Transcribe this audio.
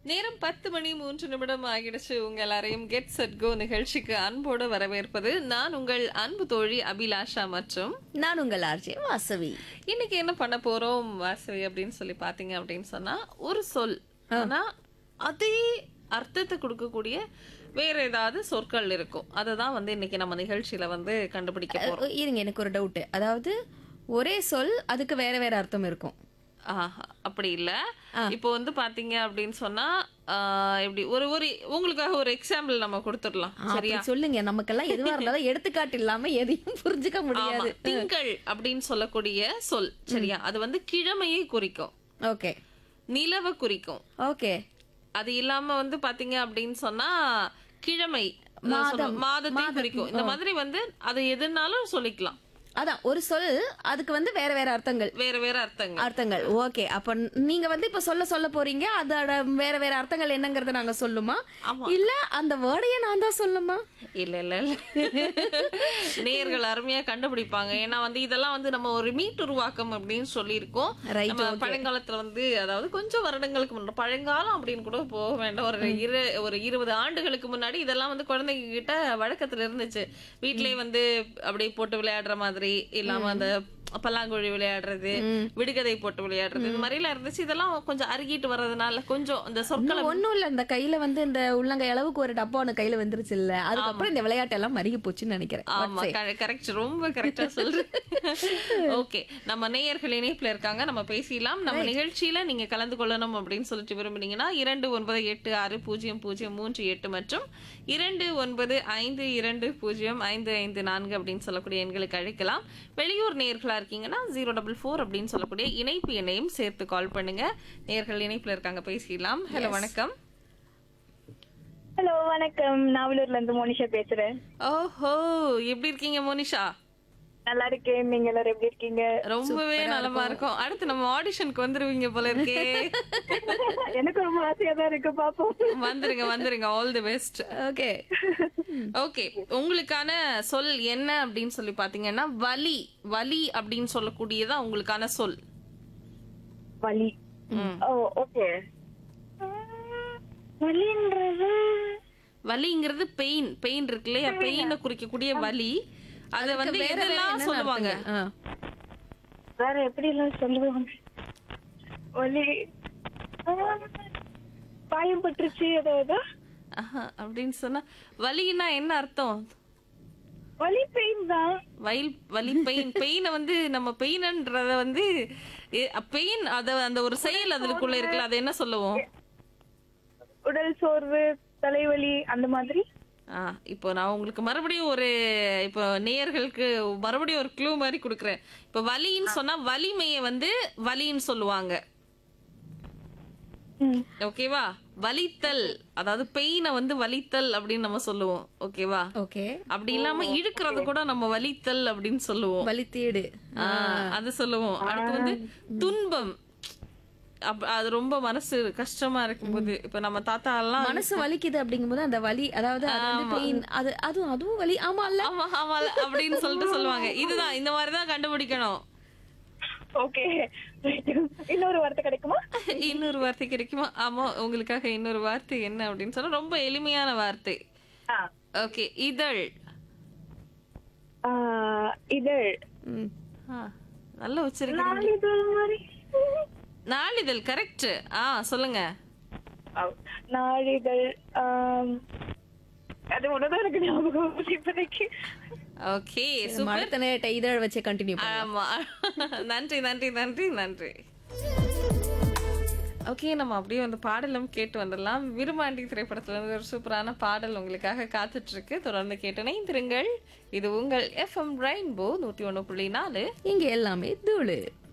நேரம் பத்து மணி மூன்று நிமிடம் ஆகிடுச்சு உங்க எல்லாரையும் கெட் செட் கோ நிகழ்ச்சிக்கு அன்போடு வரவேற்பது நான் உங்கள் அன்பு தோழி அபிலாஷா மற்றும் நான் உங்கள் ஆர்ஜே வாசவி இன்னைக்கு என்ன பண்ண போறோம் வாசவி அப்படின்னு சொல்லி பாத்தீங்க அப்படின்னு சொன்னா ஒரு சொல் ஆனா அதே அர்த்தத்தை கொடுக்கக்கூடிய வேற ஏதாவது சொற்கள் இருக்கும் அதை தான் வந்து இன்னைக்கு நம்ம நிகழ்ச்சியில வந்து கண்டுபிடிக்க போறோம் இருங்க எனக்கு ஒரு டவுட் அதாவது ஒரே சொல் அதுக்கு வேற வேற அர்த்தம் இருக்கும் ஆஹா, அப்படி இல்ல இப்போ வந்து பாத்தீங்க அப்படின்னு சொன்னா ஆஹ், எப்படி ஒரு ஒரு உங்களுக்காக ஒரு எக்ஸாம்பிள் நம்ம கொடுத்துடலாம் அப்படி சொல்லுங்க நமக்கெல்லாம் எதுவா இருந்தாலும் எடுத்துக்காட்டு இல்லாம எதையும் புரிஞ்சுக்க ஆமா, முடியாது திங்கள் அப்படின்னு சொல்லக்கூடிய சொல் சரியா அது வந்து கிழமையை குறிக்கும் ஓகே நிலவை குறிக்கும் ஓகே அது இல்லாம வந்து பாத்தீங்க அப்படின்னு சொன்னா கிழமை அதாவது சொல்லுவோம், மாதத்தை குறிக்கும் இந்த மாதிரி வந்து அது எதுனாலும் சொல்லிக்கலாம் அதான் ஒரு சொல் அதுக்கு வந்து வேற வேற அர்த்தங்கள் வேற வேற அர்த்தங்கள் அர்த்தங்கள் ஓகே அப்ப நீங்க வந்து இப்ப சொல்ல சொல்ல போறீங்க அதோட வேற வேற அர்த்தங்கள் என்னங்கறத நாங்க சொல்லுமா இல்ல அந்த வேர்டையே நான் தான் சொல்லுமா இல்ல இல்ல இல்ல நேர்கள் அருமையா கண்டுபிடிப்பாங்க ஏன்னா வந்து இதெல்லாம் வந்து நம்ம ஒரு மீட் உருவாக்கம் அப்படின்னு சொல்லியிருக்கோம் Right, நம்ம பழங்காலத்துல வந்து அதாவது கொஞ்சம் வருடங்களுக்கு முன்னாடி பழங்காலம் அப்படின்னு கூட போக வேண்டாம் ஒரு இரு ஒரு இருபது ஆண்டுகளுக்கு முன்னாடி இதெல்லாம் வந்து குழந்தைங்க கிட்ட வழக்கத்துல இருந்துச்சு வீட்லயே வந்து அப்படியே போட்டு விளையாடுற மாதிரி இல்லாம அந்த பல்லாங்குழி விளையாடுறது விடுகதை போட்டு விளையாடுறது இந்த மாதிரி எல்லாம் இருந்துச்சு இதெல்லாம் கொஞ்சம் அருகிட்டு வர்றதுனால கொஞ்சம் இந்த சொற்களை ஒண்ணும் இல்ல இந்த கையில வந்து இந்த உள்ளங்கை அளவுக்கு ஒரு டப்பா ஒண்ணு கையில வந்துருச்சு இல்ல அதுக்கப்புறம் இந்த விளையாட்டு எல்லாம் மருகி போச்சுன்னு நினைக்கிறேன் ஆமா கரெக்ட் ரொம்ப கரெக்டா சொல்றேன் ஓகே நம்ம நேயர்கள் இணைப்புல இருக்காங்க நம்ம பேசிடலாம் நம்ம நிகழ்ச்சியில நீங்க கலந்து கொள்ளணும் அப்படின்னு சொல்லிட்டு விரும்புனீங்கன்னா இரண்டு ஒன்பது எட்டு ஆறு பூஜ்ஜியம் பூஜ்ஜியம் மூன்று எட்டு மற்றும் இரண்டு ஒன்பது ஐந்து இரண்டு பூஜ்ஜியம் ஐந்து ஐந்து நான்கு அப்படின்னு சொல்லக்கூடிய எண்களுக்கு அழைக்கலாம் வெளியூர் நேயர்களா இருக்கீங்கன்னா ஜீரோ டபுள் ஃபோர் அப்படின்னு சொல்லக்கூடிய இணைப்பு எண்ணையும் சேர்த்து கால் பண்ணுங்க நேயர்கள் இணைப்புல இருக்காங்க பேசிடலாம் ஹலோ வணக்கம் ஹலோ வணக்கம் நாவலூர்ல இருந்து மோனிஷா பேசுறேன் ஓஹோ எப்படி இருக்கீங்க மோனிஷா நல்லா இருக்கேன் நீங்க எல்லாரும் எப்படி இருக்கீங்க ரொம்பவே நலமா இருக்கும் அடுத்து நம்ம ஆடிஷனுக்கு வந்துருவீங்க போல இருக்கே எனக்கு ரொம்ப ஆசையா தான் இருக்கு பாப்போம் வந்துருங்க வந்துருங்க all the best okay okay உங்களுக்கான சொல் என்ன அப்படின்னு சொல்லி பாத்தீங்கன்னா வலி வலி அப்படின்னு சொல்லக்கூடியதான் உங்களுக்கான சொல் வலி ஓ ஓகே வலின்றது வலிங்கிறது பெயின் பெயின் இருக்கு இல்லையா பெயினை குறிக்கக்கூடிய வலி அத வந்து எதெல்லாம் சொல்லுவாங்க வேற எப்படி எல்லாம் சொல்லுவாங்க வலி ஆ, காயம் பட்டுருச்சு ஏதாவது ஆஹா, அப்படின்னு சொன்னா வலின்னா என்ன அர்த்தம் வலி பெயின் தான் வயல் வலி பெயின் பெயினை வந்து நம்ம பெயின்ன்றத வந்து பெயின் அத அந்த ஒரு செயல் அதுக்குள்ள இருக்குல்ல அதை என்ன சொல்லுவோம் உடல் சோர்வு தலைவலி அந்த மாதிரி ஆ இப்போ நான் உங்களுக்கு மறுபடியும் ஒரு இப்போ நேயர்களுக்கு மறுபடியும் ஒரு க்ளூ மாதிரி கொடுக்குறேன் இப்போ வலின்னு சொன்னா வலிமையை வந்து வலின்னு சொல்லுவாங்க ம். ஓகேவா வலித்தல் அதாவது பெயினை வந்து வலித்தல் அப்படின்னு நம்ம சொல்லுவோம் ஓகேவா ஓகே அப்படி இல்லாம இழுக்கிறது கூட நம்ம வலித்தல் அப்படின்னு சொல்லுவோம் வலி தேடு ஆ, அது சொல்லுவோம் அடுத்து வந்து துன்பம் அப்- அது ரொம்ப மனசு கஷ்டமா இருக்கும்போது இப்ப நம்ம தாத்தா எல்லாம் மனசு வலிக்குது அப்படிங்கும்போது அந்த வலி அதாவது அது வந்து பெயின் அது அதுவும் அதுவும் வலி ஆமா இல்ல ஆமா ஆமா அப்படின்னு சொல்லிட்டு சொல்லுவாங்க இதுதான் இந்த மாதிரிதான் கண்டுபிடிக்கணும் ஓகே இன்னொரு வார்த்தை கிடைக்குமா இன்னொரு வார்த்தை கிடைக்குமா ஆமா உங்களுக்காக இன்னொரு வார்த்தை என்ன அப்படின்னு சொன்னா ரொம்ப எளிமையான வார்த்தை ஆ. ஓகே இதழ் ஆ, இதழ் ம். ஆ, நல்லா வச்சிருக்கீங்க நாளிதழ் மாதிரி நாளிதழ் கரெக்ட் ஆ சொல்லுங்க ஆ, நாளிதழ் ஆம், அது ஒண்ணுதான் எனக்கு ஞாபகம் வருது இப்போதைக்கு ஓகே நம்ம அடுத்த நேரத்தை இதழ் வச்சு கண்டினியூ ஆமா நன்றி நன்றி நன்றி நன்றி ஓகே நம்ம அப்படியே வந்து பாடலும் கேட்டு வந்துடலாம் விரும்பாண்டி திரைப்படத்துல இருந்து ஒரு சூப்பரான பாடல் உங்களுக்காக காத்துட்டு இருக்கு தொடர்ந்து கேட்டு திருங்கள் இது உங்கள் எஃப்எம் ரெயின்போ நூத்தி ஒண்ணு புள்ளி நாலு இங்க எல்லாமே தூளு